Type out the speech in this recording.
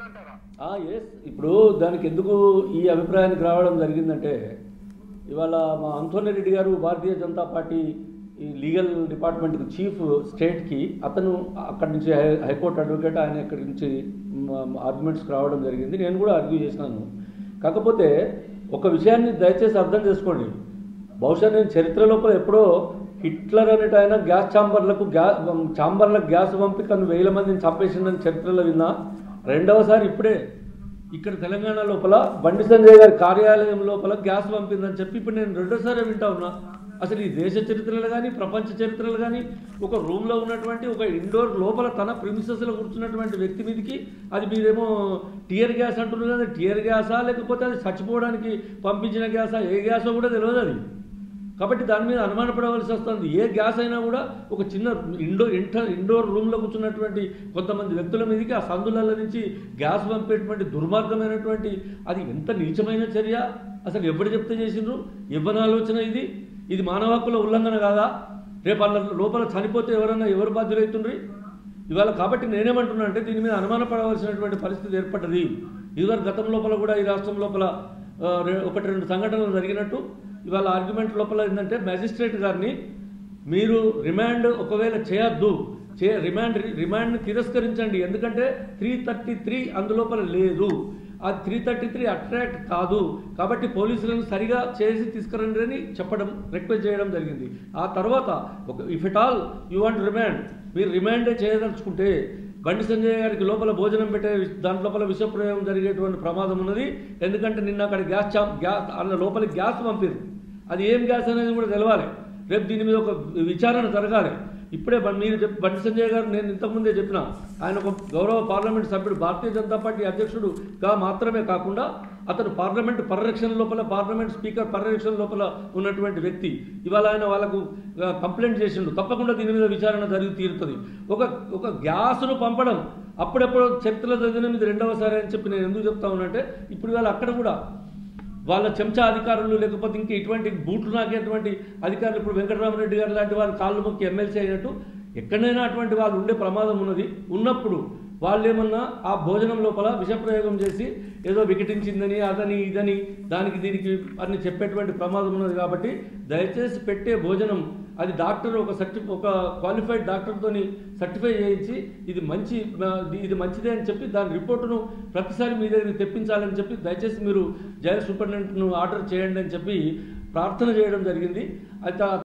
అంటారా ఎస్ ఇప్పుడు దానికి ఎందుకు ఈ అభిప్రాయానికి రావడం జరిగిందంటే ఇవాళ మా అంతోని రెడ్డి గారు భారతీయ జనతా పార్టీ ఈ లీగల్ డిపార్ట్మెంట్కి చీఫ్ స్టేట్కి అతను అక్కడి నుంచి హై- హైకోర్టు అడ్వకేట్ ఆయన ఇక్కడి నుంచి ఆర్గ్యుమెంట్స్కి రావడం జరిగింది నేను కూడా ఆర్గ్యూ చేసినాను కాకపోతే ఒక విషయాన్ని దయచేసి అర్థం చేసుకోండి బహుశా నేను చరిత్ర లోపల ఎప్పుడో హిట్లర్ అనేట ఆయన గ్యాస్ ఛాంబర్లకు గ్యా ఛాంబర్లకు గ్యాస్ పంపి కను వేల మందిని చంపేసిందని చరిత్రలో విన్నా రెండవసారి ఇప్పుడే ఇక్కడ తెలంగాణ లోపల బండి సంజయ్ గారి కార్యాలయం లోపల గ్యాస్ పంపిందని చెప్పి ఇప్పుడు నేను రెండోసారి వింటా ఉన్నా అసలు ఈ దేశ చరిత్రలు కానీ ప్రపంచ చరిత్రలు కానీ ఒక రూమ్లో ఉన్నటువంటి ఒక ఇండోర్ లోపల తన ప్రిమిసెస్లో కూర్చున్నటువంటి వ్యక్తి మీదకి అది మీరేమో టియర్ గ్యాస్ అంటున్నారు కదా టియర్ గ్యాసా లేకపోతే అది చచ్చిపోవడానికి పంపించిన గ్యాసా ఏ గ్యాసో కూడా తెలియదు అది కాబట్టి దాని మీద అనుమానపడవలసి వస్తుంది ఏ గ్యాస్ అయినా కూడా ఒక చిన్న ఇండోర్ ఇంటర్ ఇండోర్ రూమ్లో కూర్చున్నటువంటి కొంతమంది వ్యక్తుల మీదకి ఆ సందుల నుంచి గ్యాస్ పంపేటువంటి దుర్మార్గమైనటువంటి అది ఎంత నీచమైన చర్య అసలు ఎవరు చెప్తే చేసిండ్రు ఎవరి ఆలోచన ఇది ఇది మానవ హక్కుల ఉల్లంఘన కాదా రేపు వాళ్ళ లోపల చనిపోతే ఎవరన్నా ఎవరు బాధ్యులవుతుండ్రి ఇవాళ కాబట్టి నేనేమంటున్నా అంటే దీని మీద అనుమానపడవలసినటువంటి పరిస్థితి ఏర్పడ్డది ఇదివరకు గతం లోపల కూడా ఈ రాష్ట్రం లోపల ఆ, రె- ఒకటి రెండు సంఘటనలు జరిగినట్టు ఇవాళ ఆర్గ్యుమెంట్ లోపల ఏంటంటే మ్యాజిస్ట్రేట్ గారిని మీరు రిమాండ్ ఒకవేళ చేయొద్దు చే రిమాండ్ రిమాండ్ని తిరస్కరించండి ఎందుకంటే త్రీ థర్టీ త్రీ అందులోపల లేదు ఆ త్రీ థర్టీ త్రీ అట్రాక్ట్ కాదు కాబట్టి పోలీసులను సరిగా చేసి తీసుకురండి అని చెప్పడం రిక్వెస్ట్ చేయడం జరిగింది ఆ తర్వాత ఒక if it all you want remand మీరు రిమాండే చేయదలుచుకుంటే బండి సంజయ్ గారికి లోపల భోజనం పెట్టే వి- దాని లోపల విషప్రయోగం జరిగేటువంటి ప్రమాదం ఉన్నది ఎందుకంటే నిన్న అక్కడ గ్యాస్ చా గ్యాస్ అందులో లోపలికి గ్యాస్ పంపారు అది ఏం గ్యాస్ అనేది కూడా తెలవాలి రేపు దీని మీద ఒక విచారణ జరగాలి ఇప్పుడే బ- మీరు చెప్ బండి సంజయ్ గారు నేను ఇంతకుముందే చెప్పిన ఆయన ఒక గౌరవ పార్లమెంట్ సభ్యుడు భారతీయ జనతా పార్టీ అధ్యక్షుడుగా మాత్రమే కాకుండా అతను పార్లమెంట్ పరిరక్షణ లోపల పార్లమెంట్ స్పీకర్ పరిరక్షణ లోపల ఉన్నటువంటి వ్యక్తి ఇవాళ ఆయన వాళ్ళకు ఆ, కంప్లైంట్ చేసిండు తప్పకుండా దీని మీద విచారణ జరిగి తీరుతుంది ఒక ఒక గ్యాస్ను పంపడం అప్పుడెప్పుడు చరిత్రలో చదివిన మీద రెండవసారి అని చెప్పి నేను ఎందుకు చెప్తా ఉన్నంటే ఇప్పుడు ఇవాళ అక్కడ కూడా వాళ్ళ చెంచా అధికారులు లేకపోతే ఇంకా ఇటువంటి బూట్లు నాకేటువంటి అధికారులు ఇప్పుడు వెంకటరామరెడ్డి గారు లాంటి వారు కాళ్ళు మొక్కి ఎమ్మెల్సీ అయినట్టు ఎక్కడైనా అటువంటి వాళ్ళు ఉండే ప్రమాదం ఉన్నది ఉన్నప్పుడు వాళ్ళు ఏమన్నా ఆ భోజనం లోపల విషప్రయోగం చేసి ఏదో వికటించిందని అదని ఇదని దానికి దీనికి అని చెప్పేటువంటి ప్రమాదం ఉన్నది కాబట్టి దయచేసి పెట్టే భోజనం అది డాక్టర్ ఒక సర్టి ఒక క్వాలిఫైడ్ డాక్టర్తోని సర్టిఫై చేయించి ఇది మంచి ఆ, ఇది మంచిదే అని చెప్పి దాని రిపోర్టును ప్రతిసారి మీ దగ్గరికి తెప్పించాలని చెప్పి దయచేసి మీరు జైలు సూపరింటెండెంట్ను ఆర్డర్ చేయండి అని చెప్పి ప్రార్థన చేయడం జరిగింది అయితే ఆ